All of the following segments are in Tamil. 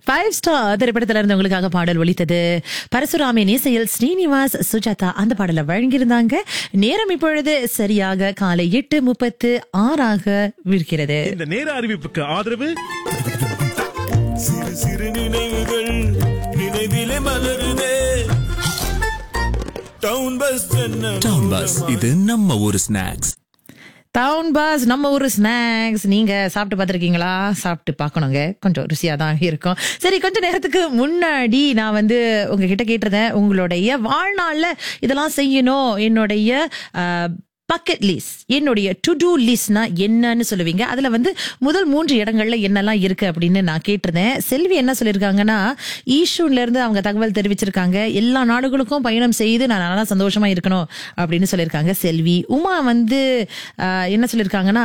ஃபைவ் ஸ்டார் திரைப்படத்துல இருந்து உங்களுக்காக பாடல் ஒலித்தது பரசுராமின் இசையில் ஸ்ரீனிவாஸ் சுஜாதா அந்த பாடலை வழங்கியிருந்தாங்க நேரம் இப்பொழுது சரியாக காலை எட்டு முப்பத்து ஆறாக விற்கிறது இந்த நேர அறிவிப்புக்கு ஆதரவு சிறு சிறு நினைவுகள் நினைவிலே மலருதே டவுன் பஸ் டவுன் பஸ் இது நம்ம ஊரு ஸ்நாக்ஸ் டவுன் பாஸ் நம்ம ஊர் ஸ்நாக்ஸ் நீங்க சாப்பிட்டு பார்த்துருக்கீங்களா சாப்பிட்டு பார்க்கணுங்க கொஞ்சம் ருசியா தான் இருக்கும் சரி கொஞ்ச நேரத்துக்கு முன்னாடி நான் வந்து உங்ககிட்ட கேட்டிருந்தேன் உங்களுடைய வாழ்நாள்ல இதெல்லாம் செய்யணும் என்னுடைய பக்கெட் லிஸ்ட் என்னுடைய டு டூ லிஸ்ட்னா என்னன்னு சொல்லுவீங்க அதுல வந்து முதல் மூன்று இடங்கள்ல என்னெல்லாம் இருக்கு அப்படின்னு நான் கேட்டிருந்தேன் செல்வி என்ன சொல்லியிருக்காங்கன்னா ஈஷூன்ல இருந்து அவங்க தகவல் தெரிவிச்சிருக்காங்க எல்லா நாடுகளுக்கும் பயணம் செய்து நான் நல்லா சந்தோஷமா இருக்கணும் அப்படின்னு சொல்லியிருக்காங்க செல்வி உமா வந்து ஆஹ், என்ன சொல்லியிருக்காங்கன்னா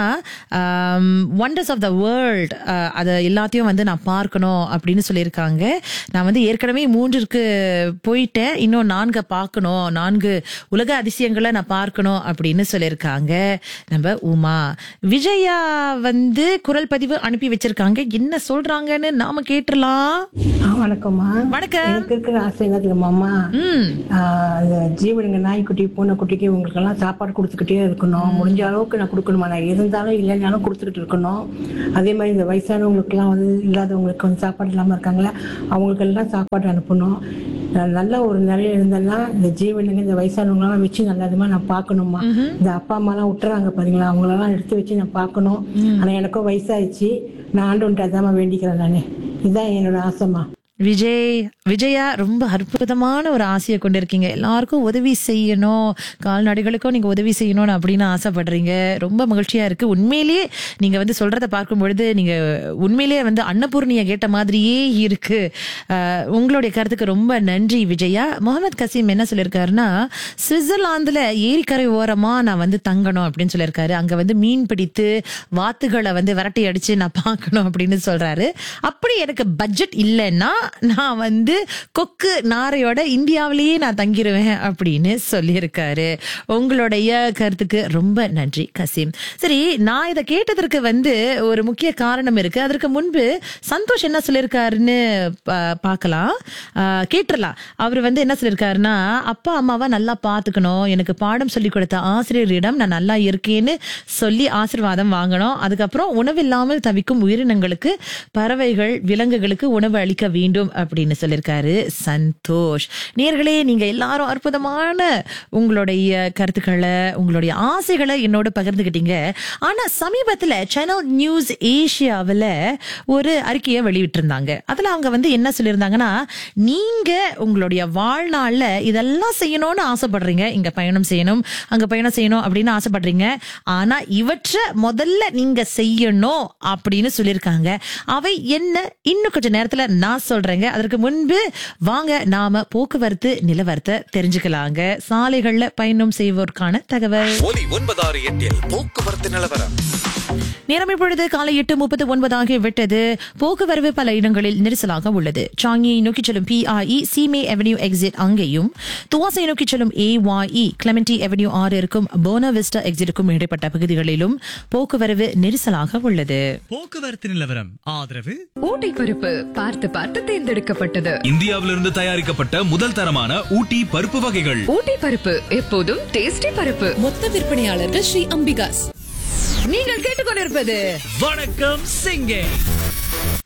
ஒண்டர்ஸ் ஆஃப் த வேர்ல்ட் அதை எல்லாத்தையும் வந்து நான் பார்க்கணும் அப்படின்னு சொல்லியிருக்காங்க நான் வந்து ஏற்கனவே மூன்றிற்கு போயிட்டேன் இன்னும் நான்கு பார்க்கணும் நான்கு உலக அதிசயங்களை நான் பார்க்கணும் அப்படின்னு சொல்லியிருக்காங்க நம்ம உமா விஜயா வந்து குரல் பதிவு அனுப்பி வச்சிருக்காங்க என்ன சொல்றாங்கன்னு நாம கேட்டுறலாம் ஆ, வணக்கம்மா வணக்கம். எனக்கு இருக்கிற ஆசை என்ன தெரியுமாம்மா ம் ஆஹ், அந்த ஜீவனுங்க நாய்க்குட்டி பூனைக்குட்டிக்கு உங்களுக்கெல்லாம் சாப்பாடு கொடுத்துக்கிட்டே இருக்கணும் முடிஞ்ச அளவுக்கு நான் கொடுக்கணுமா நான் இருந்தாலும் இல்லைனாலும் கொடுத்துக்கிட்டு இருக்கணும் அதே மாதிரி இந்த வயசானவங்களுக்குலாம் வந்து இல்லாதவங்களுக்கு வந்து சாப்பாடு இல்லாமல் இருக்காங்களே அவங்களுக்கெல்லாம் சாப்பாடு அனுப்பணும் நான் நல்ல ஒரு நிலையில இருந்தேன்னா இந்த ஜீவனுங்க இந்த வயசானவங்களாம் வச்சு நல்லதுமா நான் பார்க்கணுமா இந்த அப்பா அம்மாலாம் விட்டுறாங்க பாத்தீங்களா அவங்களெல்லாம் எடுத்து வச்சு நான் பார்க்கணும் ஆனா எனக்கும் வயசாயிடுச்சு நான் ஆண்டு அதாம்மா வேண்டிக்கிறேன் நானு இதுதான் என்னோட ஆசைமா விஜய் விஜயா ரொம்ப அற்புதமான ஒரு ஆசையை கொண்டிருக்கீங்க எல்லாருக்கும் உதவி செய்யணும் கால்நடைகளுக்கும் நீங்க உதவி செய்யணும்னு அப்படின்னு ஆசைப்படுறீங்க ரொம்ப மகிழ்ச்சியா இருக்கு உண்மையிலேயே நீங்க வந்து சொல்றத பார்க்கும் பொழுது நீங்க உண்மையிலேயே வந்து அன்னபூர்ணியை கேட்ட மாதிரியே இருக்கு அஹ், உங்களுடைய கருத்துக்கு ரொம்ப நன்றி விஜயா முகமது கசீம் என்ன சொல்லியிருக்காருன்னா சுவிட்சர்லாந்துல ஏரிக்கரை ஓரமா நான் வந்து தங்கணும் அப்படின்னு சொல்லியிருக்காரு அங்க வந்து மீன் பிடித்து வாத்துகளை வந்து விரட்டி அடிச்சு நான் பார்க்கணும் அப்படின்னு சொல்றாரு அப்படி எனக்கு பட்ஜெட் இல்லைன்னா நான் வந்து கொக்கு நாரையோட இந்தியாவிலேயே நான் தங்கிருவேன் அப்படின்னு சொல்லியிருக்காரு உங்களுடைய கருத்துக்கு ரொம்ப நன்றி கசீம் சரி நான் இதை கேட்டதற்கு வந்து ஒரு முக்கிய காரணம் இருக்கு அதற்கு முன்பு சந்தோஷ் என்ன சொல்லியிருக்காருன்னு பா- பார்க்கலாம் ஆஹ் கேட்டுறலாம் அவர் வந்து என்ன சொல்லியிருக்காருன்னா அப்பா அம்மாவை நல்லா பார்த்துக்கணும் எனக்கு பாடம் சொல்லி கொடுத்த ஆசிரியரிடம் நான் நல்லா இருக்கேன்னு சொல்லி ஆசீர்வாதம் வாங்கணும் அதுக்கப்புறம் உணவில்லாமல் தவிக்கும் உயிரினங்களுக்கு பறவைகள் விலங்குகளுக்கு உணவு அளிக்க வேண்டும் அப்படின்னு சொல்லியிருக்காரு சந்தோஷ் நேர்களே நீங்க எல்லாரும் அற்புதமான உங்களுடைய கருத்துக்களை உங்களுடைய ஆசைகளை என்னோட பகிர்ந்துக்கிட்டீங்க ஆனா சமீபத்துல சேனல் நியூஸ் ஏசியாவில் ஒரு அறிக்கையை வெளியிட்டிருந்தாங்க அதுல அவங்க வந்து என்ன சொல்லியிருந்தாங்கன்னா நீங்க உங்களுடைய வாழ்நாள்ல இதெல்லாம் செய்யணும்னு ஆசைப்படுறீங்க இங்க பயணம் செய்யணும் அங்க பயணம் செய்யணும் அப்படின்னு ஆசைப்படுறீங்க ஆனா இவற்றை முதல்ல நீங்க செய்யணும் அப்படின்னு சொல்லியிருக்காங்க அவை என்ன இன்னும் கொஞ்ச நேரத்துல நான் சொல்றேங்க அதற்கு முன்பு வாங்க நாம போக்குவரத்து நிலவரத்தை தெரிஞ்சுக்கலாங்க சாலைகள்ல பயணம் செய்வோருக்கான தகவல் ஒலி ஒன்பதாறு எட்டில் போக்குவரத்து நிலவரம் நேரம் இப்பொழுது காலை எட்டு முப்பது ஒன்பதாகி விட்டது போக்குவரவு பல இடங்களில் நெரிசலாக உள்ளது சாங்கியை நோக்கி செல்லும் பிஐஇ சீமே அவென்யூ எக்ஸிட் அங்கேயும் துவாசை நோக்கி செல்லும் ஏஒஇ கிளமெண்டி அவென்யூ ஆறு இருக்கும் போனவிஸ்டா எக்ஸிட்டுக்கும் இடைப்பட்ட பகுதிகளிலும் போக்குவரவு நெரிசலாக உள்ளது போக்குவரத்து நிலவரம் ஆதரவு ஊட்டி பருப்பு பார்த்து பார்த்து தேர்ந்தெடுக்கப்பட்டது இந்தியாவிலிருந்து தயாரிக்கப்பட்ட முதல் தரமான ஊட்டி பருப்பு வகைகள் ஊட்டி பருப்பு எப்போதும் டேஸ்டி பருப்பு மொத்த விற்பனையாளர்கள் ஸ்ரீ அம்பிகாஸ் நீங்கள் கேட்டுக்கொண்டிருப்பது வணக்கம் சிங்கே